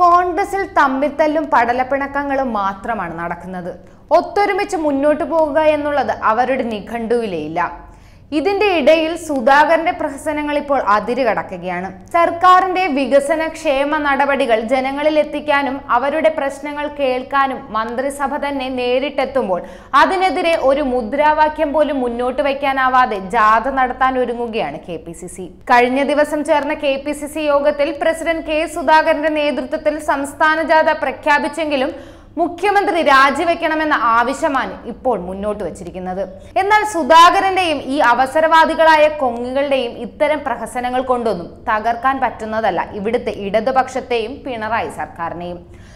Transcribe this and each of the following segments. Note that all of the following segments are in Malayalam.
കോൺഗ്രസിൽ തമ്മിത്തല്ലും പടലപ്പിണക്കങ്ങളും മാത്രമാണ് നടക്കുന്നത് ഒത്തൊരുമിച്ച് മുന്നോട്ട് പോകുക എന്നുള്ളത് അവരുടെ നിഘണ്ടുവിലേ ഇല്ല ഇതിന്റെ ഇടയിൽ സുധാകരന്റെ പ്രഹസനങ്ങൾ ഇപ്പോൾ അതിര് കടക്കുകയാണ് സർക്കാരിന്റെ വികസന ക്ഷേമ നടപടികൾ ജനങ്ങളിൽ എത്തിക്കാനും അവരുടെ പ്രശ്നങ്ങൾ കേൾക്കാനും മന്ത്രിസഭ തന്നെ നേരിട്ടെത്തുമ്പോൾ അതിനെതിരെ ഒരു മുദ്രാവാക്യം പോലും മുന്നോട്ട് വയ്ക്കാനാവാതെ ജാഥ നടത്താൻ ഒരുങ്ങുകയാണ് കെ പി സി സി കഴിഞ്ഞ ദിവസം ചേർന്ന കെ പി സി സി യോഗത്തിൽ പ്രസിഡന്റ് കെ സുധാകരന്റെ നേതൃത്വത്തിൽ സംസ്ഥാന ജാഥ പ്രഖ്യാപിച്ചെങ്കിലും മുഖ്യമന്ത്രി രാജിവെക്കണമെന്ന ആവശ്യമാണ് ഇപ്പോൾ മുന്നോട്ട് വച്ചിരിക്കുന്നത് എന്നാൽ സുധാകരന്റെയും ഈ അവസരവാദികളായ കൊങ്ങുകളുടെയും ഇത്തരം പ്രഹസനങ്ങൾ കൊണ്ടൊന്നും തകർക്കാൻ പറ്റുന്നതല്ല ഇവിടുത്തെ ഇടതുപക്ഷത്തെയും പിണറായി സർക്കാരിനെയും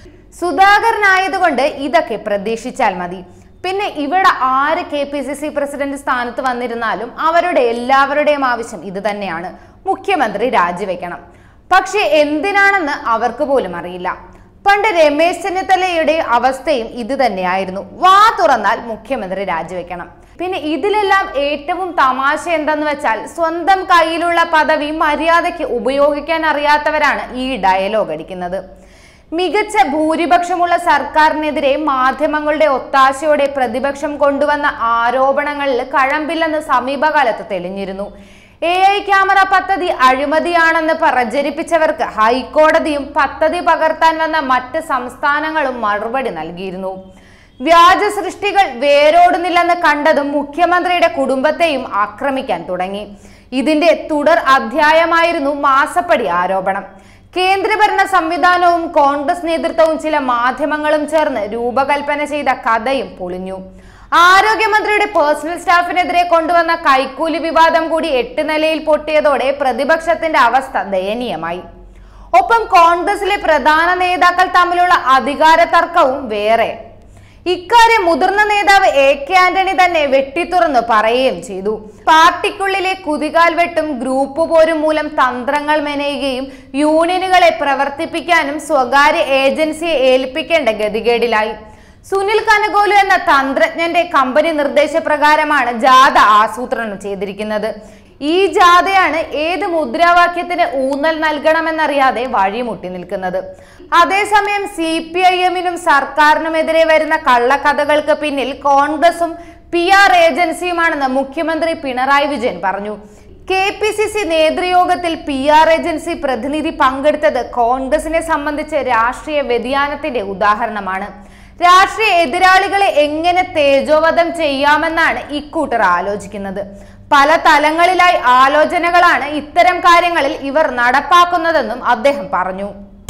സുധാകരനായതുകൊണ്ട് ഇതൊക്കെ പ്രതീക്ഷിച്ചാൽ മതി പിന്നെ ഇവിടെ ആര് K P C C president സ്ഥാനത്ത് വന്നിരുന്നാലും അവരുടെ എല്ലാവരുടെയും ആവശ്യം ഇത് തന്നെയാണ് മുഖ്യമന്ത്രി രാജിവെക്കണം പക്ഷെ എന്തിനാണെന്ന് അവർക്ക് പോലും അറിയില്ല പണ്ട് രമേശ് ചെന്നിത്തലയുടെ അവസ്ഥയും ഇത് തന്നെയായിരുന്നു വാ തുറന്നാൽ മുഖ്യമന്ത്രി രാജിവെക്കണം പിന്നെ ഇതിലെല്ലാം ഏറ്റവും തമാശ എന്തെന്ന് വെച്ചാൽ സ്വന്തം കയ്യിലുള്ള പദവി മര്യാദയ്ക്ക് ഉപയോഗിക്കാൻ അറിയാത്തവരാണ് ഈ ഡയലോഗ് അടിക്കുന്നത് മികച്ച ഭൂരിപക്ഷമുള്ള സർക്കാരിനെതിരെ മാധ്യമങ്ങളുടെ ഒത്താശയോടെ പ്രതിപക്ഷം കൊണ്ടുവന്ന ആരോപണങ്ങളിൽ കഴമ്പില്ലെന്ന് സമീപകാലത്ത് തെളിഞ്ഞിരുന്നു എ ഐ ക്യാമറ പദ്ധതി അഴിമതിയാണെന്ന് പ്രചരിപ്പിച്ചവർക്ക് ഹൈക്കോടതിയും പദ്ധതി പകർത്താൻ വന്ന മറ്റ് സംസ്ഥാനങ്ങളും മറുപടി നൽകിയിരുന്നു വ്യാജ സൃഷ്ടികൾ വേരോടുന്നില്ലെന്ന് കണ്ടതും മുഖ്യമന്ത്രിയുടെ കുടുംബത്തെയും ആക്രമിക്കാൻ തുടങ്ങി ഇതിന്റെ തുടർ അധ്യായമായിരുന്നു മാസപ്പടി ആരോപണം കേന്ദ്രഭരണ സംവിധാനവും കോൺഗ്രസ് നേതൃത്വവും ചില മാധ്യമങ്ങളും ചേർന്ന് രൂപകൽപ്പന ചെയ്ത കഥയും പൊളിഞ്ഞു ആരോഗ്യമന്ത്രിയുടെ പേഴ്സണൽ സ്റ്റാഫിനെതിരെ കൊണ്ടുവന്ന കൈക്കൂലി വിവാദം കൂടി എട്ട് നിലയിൽ പൊട്ടിയതോടെ പ്രതിപക്ഷത്തിന്റെ അവസ്ഥ ദയനീയമായി ഒപ്പം കോൺഗ്രസിലെ പ്രധാന നേതാക്കൾ തമ്മിലുള്ള അധികാര തർക്കവും വേറെ ഇക്കാര്യം മുതിർന്ന നേതാവ് എ കെ ആന്റണി തന്നെ വെട്ടിത്തുറന്ന് പറയുകയും ചെയ്തു പാർട്ടിക്കുള്ളിലെ കുതികാൽ വെട്ടും ഗ്രൂപ്പ് പോരും മൂലം തന്ത്രങ്ങൾ മെനയുകയും യൂണിയനുകളെ പ്രവർത്തിപ്പിക്കാനും സ്വകാര്യ ഏജൻസിയെ ഏൽപ്പിക്കേണ്ട ഗതികേടിലായി സുനിൽ കനകോലു എന്ന തന്ത്രജ്ഞന്റെ കമ്പനി നിർദ്ദേശപ്രകാരമാണ് ജാഥ ആസൂത്രണം ചെയ്തിരിക്കുന്നത് ഈ ജാഥയാണ് ഏത് മുദ്രാവാക്യത്തിന് ഊന്നൽ നൽകണമെന്നറിയാതെ വഴിമുട്ടി നിൽക്കുന്നത് അതേസമയം സി പി ഐ എമ്മിനും സർക്കാരിനുമെതിരെ വരുന്ന കള്ളക്കഥകൾക്ക് പിന്നിൽ കോൺഗ്രസും പി ആർ ഏജൻസിയുമാണെന്ന് മുഖ്യമന്ത്രി പിണറായി വിജയൻ പറഞ്ഞു കെ പി സി സി നേതൃയോഗത്തിൽ പി ആർ ഏജൻസി പ്രതിനിധി പങ്കെടുത്തത് കോൺഗ്രസിനെ സംബന്ധിച്ച് രാഷ്ട്രീയ വ്യതിയാനത്തിന്റെ ഉദാഹരണമാണ് രാഷ്ട്രീയ എതിരാളികളെ എങ്ങനെ തേജോവധം ചെയ്യാമെന്നാണ് ഇക്കൂട്ടർ ആലോചിക്കുന്നത് പല തലങ്ങളിലായി ആലോചനകളാണ് ഇത്തരം കാര്യങ്ങളിൽ ഇവർ നടപ്പാക്കുന്നതെന്നും അദ്ദേഹം പറഞ്ഞു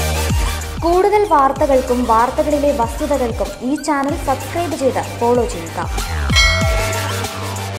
കൂടുതൽ വാർത്തകൾക്കും വാർത്തകളിലെ വസ്തുതകൾക്കും ഈ ചാനൽ സബ്സ്ക്രൈബ് ചെയ്ത് ഫോളോ ചെയ്യുക